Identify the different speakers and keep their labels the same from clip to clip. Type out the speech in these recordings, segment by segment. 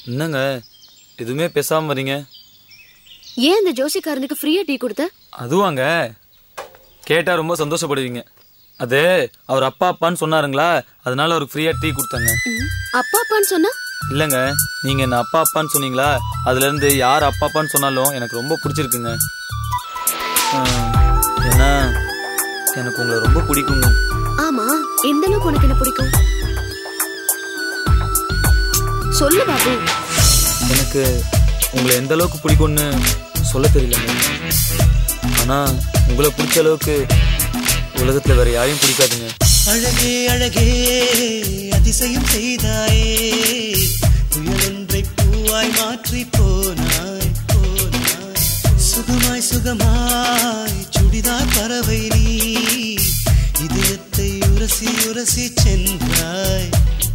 Speaker 1: என்னங்க எதுவுமே பேசாம வரீங்க
Speaker 2: ஏன் அந்த ஜோசிக்காரனுக்கு ஃப்ரீயா டீ கொடுத்த
Speaker 1: அதுவாங்க கேட்டா ரொம்ப சந்தோஷப்படுவீங்க அது அவர் அப்பா அப்பான்னு சொன்னாருங்களா அதனால அவருக்கு ஃப்ரீயா டீ கொடுத்தாங்க
Speaker 2: ம், அப்பா அப்பான்னு சொன்னா
Speaker 1: இல்லைங்க நீங்க என்ன அப்பா அப்பான்னு சொன்னீங்களா அதுல இருந்து யார் அப்பா அப்பான்னு சொன்னாலும் எனக்கு ரொம்ப பிடிச்சிருக்குங்க ஆ, ஏன்னா எனக்கு உங்களை ரொம்ப பிடிக்குங்க
Speaker 2: ஆமா எந்த அளவுக்கு உனக்கு என்ன பிடிக்கும் சொல்லு பாபு
Speaker 1: எனக்கு உங்களை எந்த அளவுக்கு பிடிக்கும்னு சொல்ல தெரியலங்க ஆனா உங்களை பிடிச்ச அளவுக்கு உலகத்துல வேற யாரையும் பிடிக்காதுங்க
Speaker 3: அழகே அழகே அதிசயம் செய்தாயே புயலொன்றை பூவாய் மாற்றி போனாய் போனாய் சுகமாய் சுகமாய் சுடிதார் பறவை நீ இதயத்தை உரசி உரசி சென்றாய்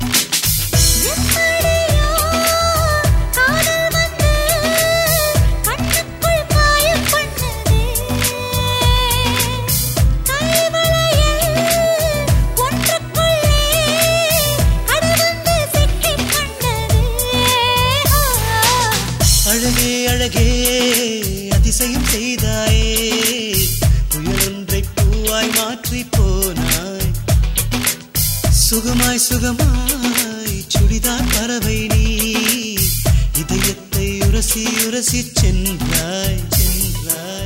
Speaker 3: அழகே அழகே அதிசயம் செய்தாயே புயலொன்றை பூவாய் மாற்றி போனாய் சுகமாய் சுகமாய் சுடிதார் பறவை நீ இதயத்தை உரசி உரசி சென்றாய் சென்றாய்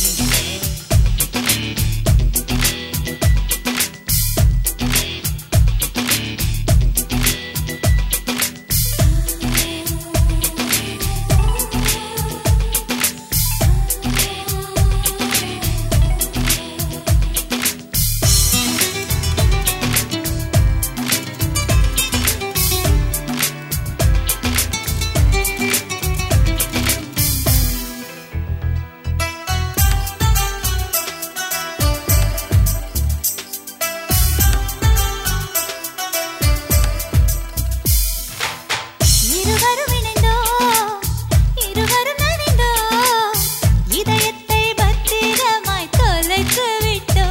Speaker 4: இருவரும் இணைந்தோ இருவரும் நனைந்தோ இதயத்தை பத்திரமாய் தொலைத்து விட்டோ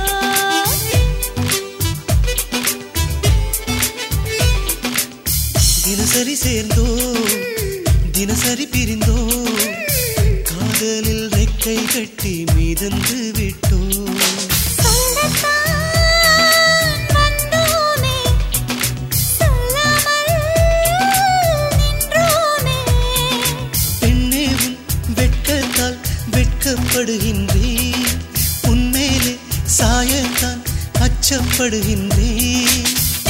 Speaker 3: தினசரி சேர்ந்தோ தினசரி பிரிந்தோ காதலில் ரெக்கை கட்டி மிதந்து விட்டோ
Speaker 4: சொல்லத்தான் வந்தோமே சொல்லாமல் நின்றோமே
Speaker 3: பெண்ணே உன் வெட்கத்தால் வெட்கப்படுகின்றேன் உன்மேலே சாயத்தான் அச்சப்படுகின்றேன்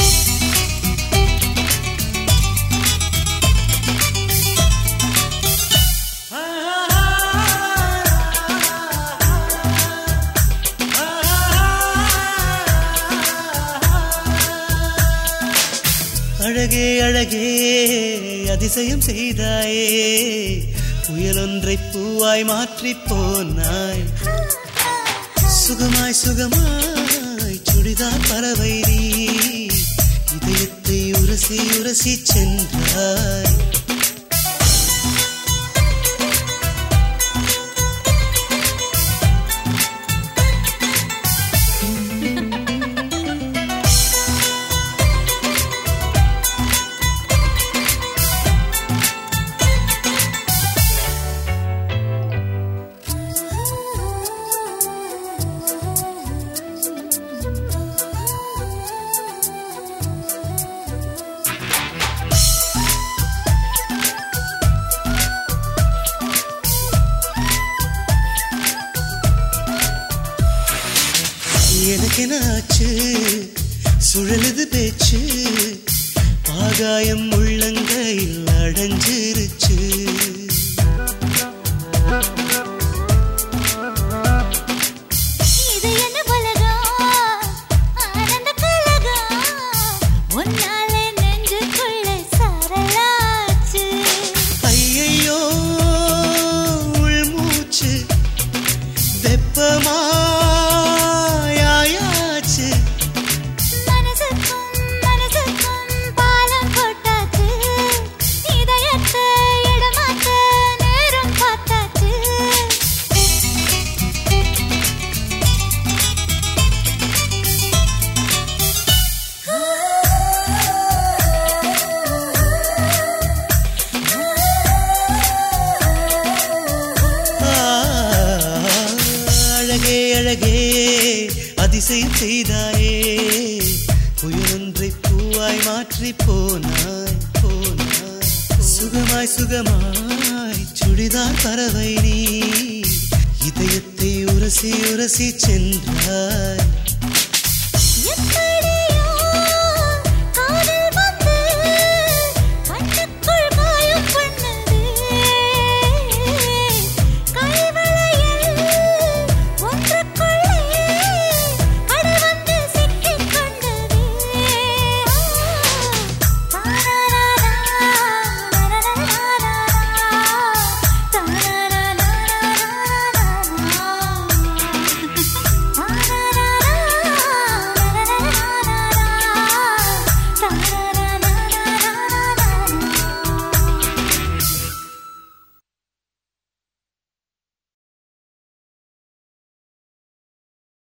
Speaker 3: அழகே அழகே அதிசயம் செய்தாயே புயலொன்றை பூவாய் மாற்றி போனாய் சுகமாய் சுகமாய் சுடிதார் பறவை நீ இதயத்தை உரசி உரசி சென்றாய் எனக்கு என்ன ஆச்சு சுழலுது பேச்சு ஆகாயம் உள்ளங்கையில் அடைஞ்சிருச்சு
Speaker 4: இது என்ன உலகம் ஆனந்த கலகம் உன்னாலே நெஞ்சுக்குள்ள சரளாச்சு
Speaker 3: ஐயையோ உள்மூச்சு வெப்பமாயாச்சு
Speaker 4: மனசுக்கும் மனசுக்கும் பாலம் போட்டாச்சு இதயத்தை இடமாத்த
Speaker 3: அதிசயம் செய்தாயே புயலொன்றை பூவாய் மாற்றி போனாய் போனாய் சுகமாய் சுகமாய் சுடிதார் பறவை நீ இதயத்தை உரசி உரசி சென்றாய்